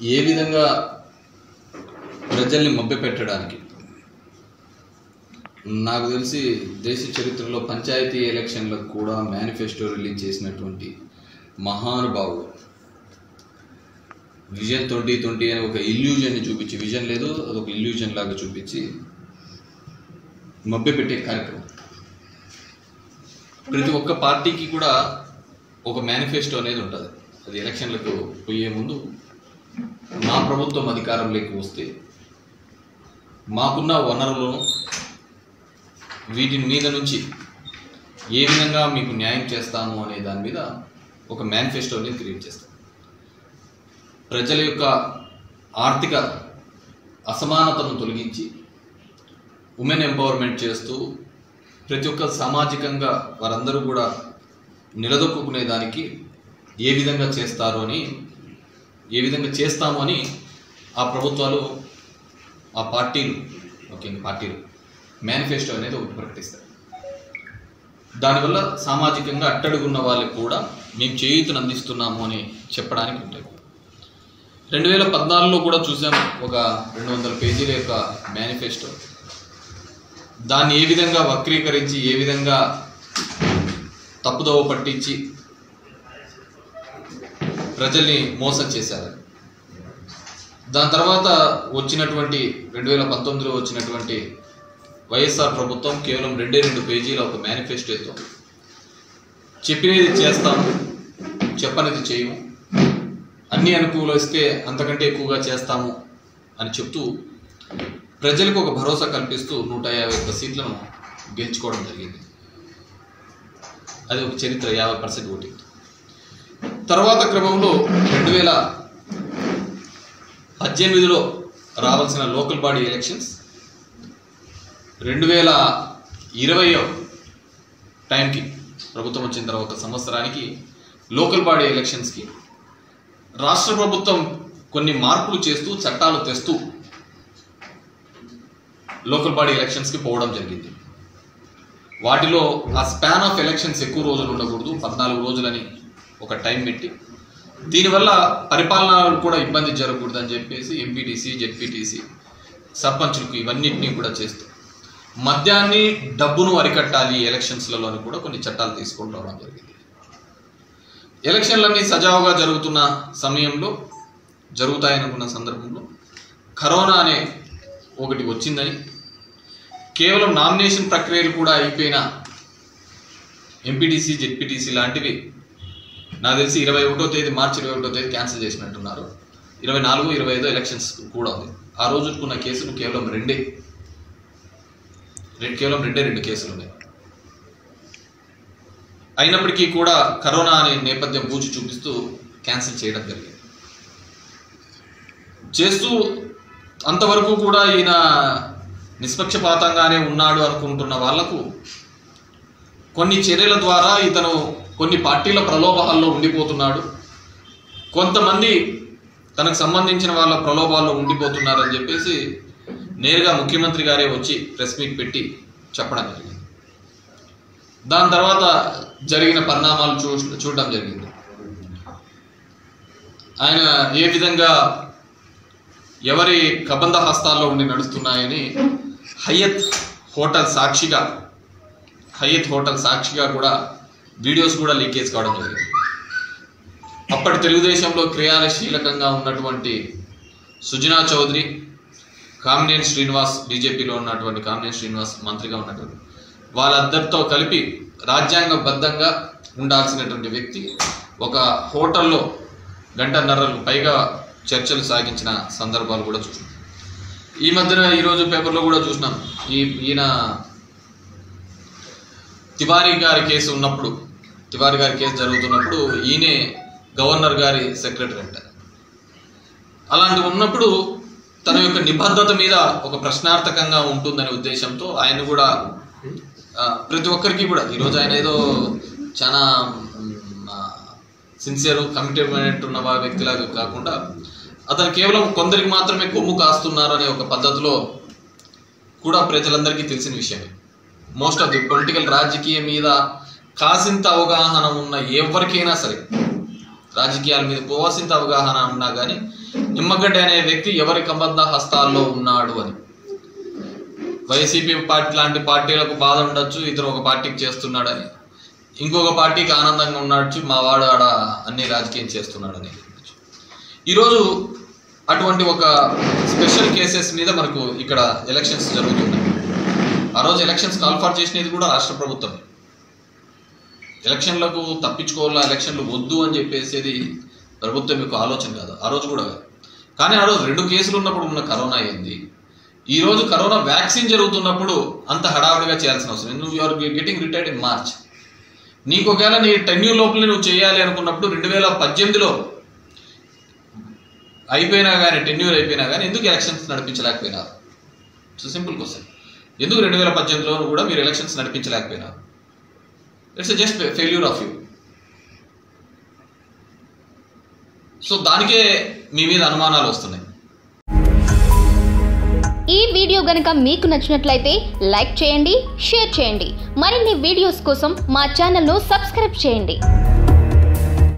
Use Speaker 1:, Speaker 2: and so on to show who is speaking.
Speaker 1: ఏ విధంగా ప్రజల్ని మభ్యపెట్టడానికి నాకు తెలిసి దేశ చరిత్రలో పంచాయతీ ఎలక్షన్లకు కూడా మేనిఫెస్టో రిలీజ్ చేసినటువంటి మహానుభావుడు విజన్ ట్వంటీ ట్వంటీ అని ఒక ఇల్యూజన్ని చూపించి విజన్ లేదు అదొక ఇల్యూజన్ లాగా చూపించి మభ్యపెట్టే కార్యక్రమం ప్రతి ఒక్క పార్టీకి కూడా ఒక మేనిఫెస్టో అనేది ఉంటుంది అది ఎలక్షన్లకు పోయే ముందు మా ప్రభుత్వం అధికారంలోకి వస్తే మాకున్న వనరులను వీటి మీద నుంచి ఏ విధంగా మీకు న్యాయం చేస్తాము అనే దాని మీద ఒక మేనిఫెస్టోని క్రియేట్ చేస్తాం ప్రజల యొక్క ఆర్థిక అసమానతను తొలగించి ఉమెన్ ఎంపవర్మెంట్ చేస్తూ ప్రతి ఒక్క సామాజికంగా వారందరూ కూడా నిలదొక్కునే దానికి ఏ విధంగా చేస్తారు అని ఏ విధంగా చేస్తాము అని ఆ ప్రభుత్వాలు ఆ పార్టీలు ముఖ్యంగా పార్టీలు మేనిఫెస్టో అనేది ఒకటి ప్రకటిస్తారు దానివల్ల సామాజికంగా అట్టడుగున్న వాళ్ళకి కూడా మేము చేయూతను అందిస్తున్నాము అని చెప్పడానికి ఉంటుంది రెండు వేల పద్నాలుగులో కూడా చూసాం ఒక రెండు వందల పేజీల యొక్క మేనిఫెస్టో దాన్ని ఏ విధంగా వక్రీకరించి ఏ విధంగా తప్పుదోవ పట్టించి ప్రజల్ని మోసం చేశారు దాని తర్వాత వచ్చినటువంటి రెండు వేల పంతొమ్మిదిలో వచ్చినటువంటి వైఎస్ఆర్ ప్రభుత్వం కేవలం రెండే రెండు పేజీల ఒక మేనిఫెస్టోతో చెప్పినది చేస్తాము చెప్పనిది చేయము అన్ని అనుకూలిస్తే అంతకంటే ఎక్కువగా చేస్తాము అని చెప్తూ ప్రజలకు ఒక భరోసా కల్పిస్తూ నూట యాభై ఒక్క సీట్లను గెలుచుకోవడం జరిగింది అది ఒక చరిత్ర యాభై పర్సెంట్ ఓటింగ్ తర్వాత క్రమంలో రెండు వేల పద్దెనిమిదిలో రావాల్సిన లోకల్ బాడీ ఎలక్షన్స్ రెండు వేల ఇరవై టైంకి ప్రభుత్వం వచ్చిన తర్వాత ఒక సంవత్సరానికి లోకల్ బాడీ ఎలక్షన్స్కి రాష్ట్ర ప్రభుత్వం కొన్ని మార్పులు చేస్తూ చట్టాలు తెస్తూ లోకల్ బాడీ ఎలక్షన్స్కి పోవడం జరిగింది వాటిలో ఆ స్పాన్ ఆఫ్ ఎలక్షన్స్ ఎక్కువ రోజులు ఉండకూడదు పద్నాలుగు రోజులని ఒక టైం పెట్టి దీనివల్ల పరిపాలన కూడా ఇబ్బంది జరగకూడదు అని చెప్పేసి ఎంపీటీసీ జెడ్పీటీసీ సర్పంచులకు ఇవన్నిటినీ కూడా చేస్తూ మద్యాన్ని డబ్బును అరికట్టాలి ఎలక్షన్స్లలో అని కూడా కొన్ని చట్టాలు తీసుకొని రావడం జరిగింది ఎలక్షన్లన్నీ సజావుగా జరుగుతున్న సమయంలో జరుగుతాయనుకున్న సందర్భంలో కరోనా అనే ఒకటి వచ్చిందని కేవలం నామినేషన్ ప్రక్రియలు కూడా అయిపోయిన ఎంపీటీసీ జెడ్పీటీసీ లాంటివి నాకు తెలిసి ఇరవై ఒకటో తేదీ మార్చి ఇరవై ఒకటో తేదీ క్యాన్సిల్ చేసినట్టున్నారు ఇరవై నాలుగు ఇరవై ఐదు ఎలక్షన్స్ కూడా ఉంది ఆ రోజుకున్న కేసులు కేవలం రెండే రెండు కేవలం రెండే రెండు కేసులు ఉన్నాయి అయినప్పటికీ కూడా కరోనా అనే నేపథ్యం బూచి చూపిస్తూ క్యాన్సిల్ చేయడం జరిగింది చేస్తూ అంతవరకు కూడా ఈయన నిష్పక్షపాతంగానే ఉన్నాడు అనుకుంటున్న వాళ్లకు కొన్ని చర్యల ద్వారా ఇతను కొన్ని పార్టీల ప్రలోభాల్లో ఉండిపోతున్నాడు కొంతమంది తనకు సంబంధించిన వాళ్ళ ప్రలోభాల్లో ఉండిపోతున్నారని చెప్పేసి నేరుగా ముఖ్యమంత్రి గారే వచ్చి ప్రెస్ మీట్ పెట్టి చెప్పడం జరిగింది దాని తర్వాత జరిగిన పరిణామాలు చూ చూడడం జరిగింది ఆయన ఏ విధంగా ఎవరి కబంధ హస్తాల్లో ఉండి నడుస్తున్నాయని హయత్ హోటల్ సాక్షిగా హయత్ హోటల్ సాక్షిగా కూడా వీడియోస్ కూడా లీకేజ్ కావడం జరిగింది అప్పటి తెలుగుదేశంలో క్రియాశీలకంగా ఉన్నటువంటి సుజనా చౌదరి కామినేని శ్రీనివాస్ బీజేపీలో ఉన్నటువంటి కామినేని శ్రీనివాస్ మంత్రిగా ఉన్నటువంటి వాళ్ళందరితో కలిపి రాజ్యాంగబద్ధంగా ఉండాల్సినటువంటి వ్యక్తి ఒక హోటల్లో గంటన్నరకు పైగా చర్చలు సాగించిన సందర్భాలు కూడా చూసినాం ఈ మధ్యన ఈరోజు పేపర్లో కూడా చూసినాం ఈ ఈయన తివారీ గారి కేసు ఉన్నప్పుడు తివారీ గారి కేసు జరుగుతున్నప్పుడు ఈయనే గవర్నర్ గారి సెక్రటరీ అంట అలాంటి ఉన్నప్పుడు తన యొక్క నిబద్ధత మీద ఒక ప్రశ్నార్థకంగా ఉంటుందనే ఉద్దేశంతో ఆయన కూడా ఆ, ప్రతి ఒక్కరికి కూడా ఈరోజు ఆయన ఏదో చాలా సిన్సియర్ కమిటెడ్మెంట్ ఉన్న వా- వ్యక్తిలాగా కాకుండా అతను కేవలం కొందరికి మాత్రమే కొమ్ము కాస్తున్నారు అనే ఒక పద్ధతిలో కూడా ప్రజలందరికీ తెలిసిన విషయమే మోస్ట్ ఆఫ్ ది పొలిటికల్ రాజకీయం మీద కాసింత అవగాహన ఉన్న ఎవరికైనా సరే రాజకీయాల మీద పోవాల్సింత అవగాహన ఉన్నా కానీ నిమ్మగడ్డ అనే వ్యక్తి ఎవరి కబంధ హస్తాల్లో ఉన్నాడు అని వైసీపీ పార్టీ లాంటి పార్టీలకు బాధ ఉండొచ్చు ఇతను ఒక పార్టీకి చేస్తున్నాడని ఇంకొక పార్టీకి ఆనందంగా ఉండొచ్చు మా వాడు ఆడ అన్ని రాజకీయం చేస్తున్నాడని ఈరోజు అటువంటి ఒక స్పెషల్ కేసెస్ మీద మనకు ఇక్కడ ఎలక్షన్స్ జరుగుతున్నాయి ఆ రోజు ఎలక్షన్స్ కాల్ఫార్ చేసినది కూడా రాష్ట్ర ప్రభుత్వమే ఎలక్షన్లకు తప్పించుకోవాలా ఎలక్షన్లు వద్దు అని చెప్పేసేది ప్రభుత్వం యొక్క ఆలోచన కాదు ఆ రోజు కూడా కాదు కానీ ఆ రోజు రెండు కేసులు ఉన్నప్పుడు ఉన్న కరోనా అయింది ఈ రోజు కరోనా వ్యాక్సిన్ జరుగుతున్నప్పుడు అంత హడావుడిగా చేయాల్సిన అవసరం లేదు. నువ్వు you are getting retired in March నీకు ఒకవేళ నీ టెన్యూ లోపల నువ్వు చేయాలి అనుకున్నప్పుడు రెండు వేల పద్దెనిమిదిలో అయిపోయినా కానీ టెన్యూర్ అయిపోయినా కానీ ఎందుకు ఎలక్షన్స్ నడిపించలేకపోయినారు సో సింపుల్ క్వశ్చన్ ఎందుకు రెండు వేల పద్దెనిమిదిలో కూడా మీరు ఎలక్షన్స్ నడిపించలేకపోయినారు it's just failure of you so దానికే మీ మీద అనుమానాలు వస్తున్నాయి
Speaker 2: ఈ వీడియో గనుక మీకు నచ్చినట్లయితే లైక్ చేయండి షేర్ చేయండి మరిన్ని వీడియోస్ కోసం మా ఛానల్ను సబ్స్క్రైబ్ చేయండి